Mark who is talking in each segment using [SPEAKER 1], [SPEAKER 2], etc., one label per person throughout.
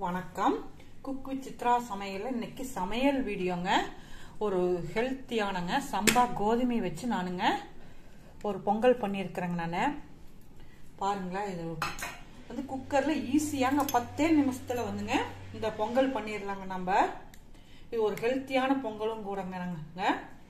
[SPEAKER 1] வணக்கம் குக்கு சித்ரா சமையல் இன்னைக்கு சமையல் வீடியோங்க ஒரு ஹெல்த்தியானங்க சம்பா கோதுமை வச்சு நானுங்க ஒரு பொங்கல் பண்ணியிருக்கிறேங்க நான் பாருங்களேன் இது வந்து குக்கரில் ஈஸியாங்க பத்தே நிமிஷத்தில் வந்துங்க இந்த பொங்கல் பண்ணிடலாங்க நம்ம இது ஒரு ஹெல்த்தியான பொங்கலும் கூடங்க நாங்க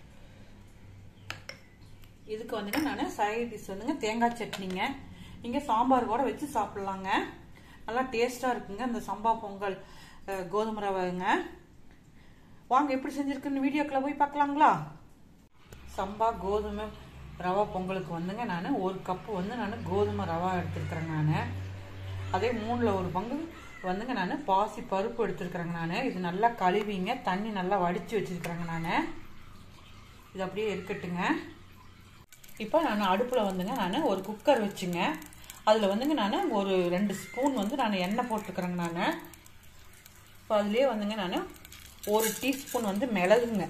[SPEAKER 1] இதுக்கு வந்துங்க நான் சைட் டிஷ் வந்துங்க தேங்காய் சட்னிங்க நீங்கள் சாம்பார் கூட வச்சு சாப்பிட்லாங்க நல்லா டேஸ்ட்டாக இருக்குங்க இந்த சம்பா பொங்கல் அஹ், கோதுமை ரவைங்க வாங்க எப்படி செஞ்சுருக்குன்னு வீடியோக்குள்ள போய் பார்க்கலாங்களா சம்பா கோதுமை ரவா பொங்கலுக்கு வந்துங்க நான் ஒரு கப்பு வந்து நான் கோதுமை ரவா எடுத்துருக்குறேங்க நான் அதே மூணில் ஒரு பங்கு வந்துங்க நான் பாசி பருப்பு எடுத்துருக்குறேங்க நான் இது நல்லா கழுவிங்க தண்ணி நல்லா வடித்து வச்சுருக்குறேங்க நான் இது அப்படியே இருக்கட்டுங்க இப்போ நான் அடுப்பில் வந்துங்க நான் ஒரு குக்கர் வச்சுங்க அதில் வந்துங்க நான் ஒரு ரெண்டு ஸ்பூன் வந்து நான் எண்ணெய் போட்டுக்கிறேங்க நான் இப்போ அதுலேயே வந்துங்க நான் ஒரு டீஸ்பூன் வந்து மிளகுங்க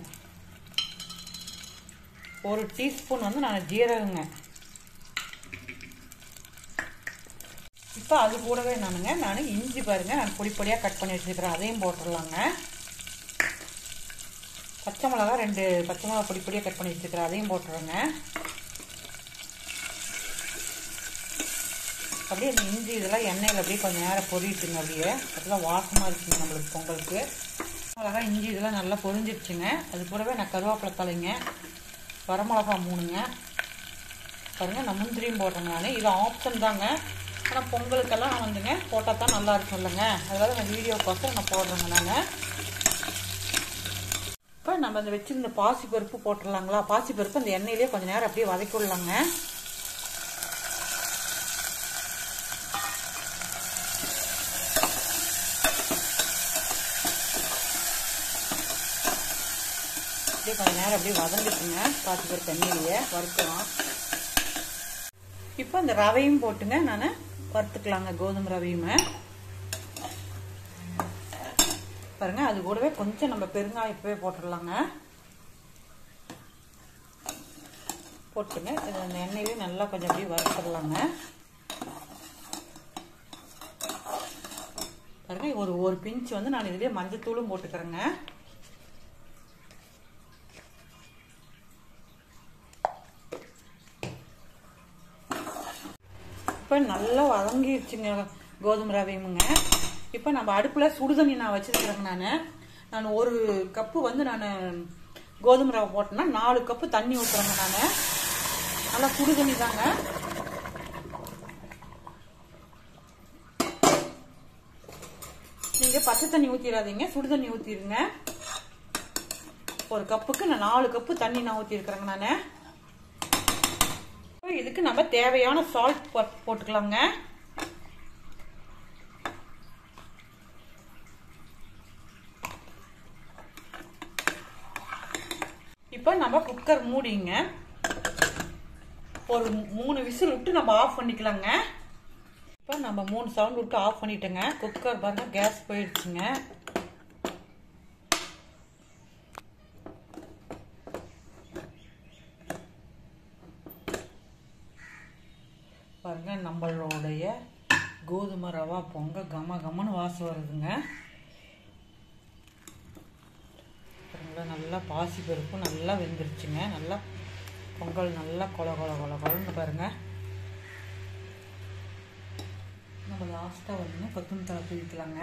[SPEAKER 1] ஒரு டீஸ்பூன் வந்து நான் ஜீரகங்க இப்போ அது கூடவே நானுங்க நான் இஞ்சி பாருங்க நான் பொடி பொடியாக கட் பண்ணி வச்சுருக்கிறேன் அதையும் போட்டுடலாங்க பச்சை மிளகா ரெண்டு பச்சை மிளகா பொடி பொடியாக கட் பண்ணி வச்சுருக்கிறேன் அதையும் போட்டுருங்க அப்படியே இந்த இஞ்சி இதெல்லாம் எண்ணெயில் அப்படியே கொஞ்சம் நேரம் பொரிட்டுங்க அப்படியே அதெல்லாம் வாசமாக இருக்குங்க நம்மளுக்கு பொங்கலுக்கு மிளகா இஞ்சி இதெல்லாம் நல்லா பொரிஞ்சிருச்சுங்க அது கூடவே நான் கருவேப்பிலை தலைங்க வரமிளகா மூணுங்க பாருங்க நான் முந்திரியும் போடுறேங்க நான் இது ஆப்ஷன் தாங்க ஆனால் பொங்கலுக்கெல்லாம் வந்துங்க போட்டால் தான் நல்லா இருக்கும் இல்லைங்க அதனால நான் வீடியோக்கோசரம் நான் போடுறேங்க நான் இப்போ நம்ம இந்த வச்சிருந்த பாசி பருப்பு போட்டுடலாங்களா பாசி பருப்பு அந்த எண்ணெயிலே கொஞ்சம் நேரம் அப்படியே வதக்கி விடலாங்க அப்படியே கொஞ்சம் நேரம் அப்படியே வதங்கிட்டுங்க பாசி பருப்பு எண்ணெயிலேயே வறுக்கலாம் இப்போ இந்த ரவையும் போட்டுங்க நான் வறுத்துக்கலாங்க கோதுமை ரவையுமே பாருங்க அது கூடவே கொஞ்சம் நம்ம பெருங்காயம் இப்பவே போட்டுடலாங்க போட்டுங்க இது அந்த எண்ணெயிலே நல்லா கொஞ்சம் அப்படியே வறுத்துடலாங்க பாருங்க ஒரு ஒரு பிஞ்ச் வந்து நான் இதுலயே மஞ்சத்தூளும் போட்டுக்கிறேங்க இப்போ நல்லா வதங்கிடுச்சுங்க கோதுமை ரவையுமுங்க இப்போ நம்ம அடுப்பில் சுடுதண்ணி நான் வச்சுருக்கிறேங்க நான் நான் ஒரு கப்பு வந்து நான் கோதுமை ரவை போட்டேன்னா நாலு கப்பு தண்ணி ஊற்றுறேங்க நான் நல்லா சுடுதண்ணி தாங்க நீங்கள் பச்சை தண்ணி ஊற்றிடாதீங்க சுடு தண்ணி ஊற்றிடுங்க ஒரு கப்புக்கு நான் நாலு கப்பு தண்ணி நான் ஊற்றிருக்கிறேங்க நான் இதுக்கு நம்ம தேவையான சால்ட் போட்டுக்கலாங்க இப்போ நம்ம குக்கர் மூடிங்க ஒரு மூணு விசில் விட்டு நம்ம ஆஃப் பண்ணிக்கலாங்க இப்போ நம்ம மூணு சவுண்ட் விட்டு ஆஃப் பண்ணிட்டோங்க குக்கர் பாருங்க கேஸ் போயிடுச்சுங்க பாருங்க நம்மளுடைய கோதுமை ரவா பொங்க கம கமன்னு வாசம் வருதுங்க பாருங்களா நல்லா பாசி பருப்பு நல்லா வெந்துருச்சுங்க நல்லா பொங்கல் நல்லா கொல கொல கொல கொலன்னு பாருங்க நம்ம லாஸ்ட்டாக வந்து கொத்தமல்லி தலை தூக்கிக்கலாங்க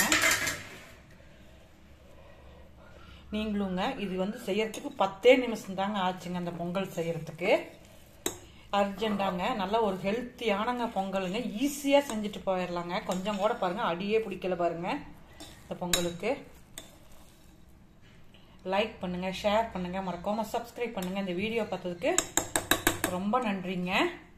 [SPEAKER 1] நீங்களுங்க இது வந்து செய்யறதுக்கு பத்தே நிமிஷம் தாங்க ஆச்சுங்க அந்த பொங்கல் செய்யறதுக்கு அர்ஜென்ட்டாங்க நல்ல ஒரு ஹெல்த்தியானங்க பொங்கலுங்க ஈஸியாக செஞ்சுட்டு போயிடலாங்க கொஞ்சம் கூட பாருங்கள் அடியே பிடிக்கல பாருங்க இந்த பொங்கலுக்கு லைக் பண்ணுங்கள் ஷேர் பண்ணுங்கள் மறக்காமல் சப்ஸ்கிரைப் பண்ணுங்கள் இந்த வீடியோ பார்த்ததுக்கு ரொம்ப நன்றிங்க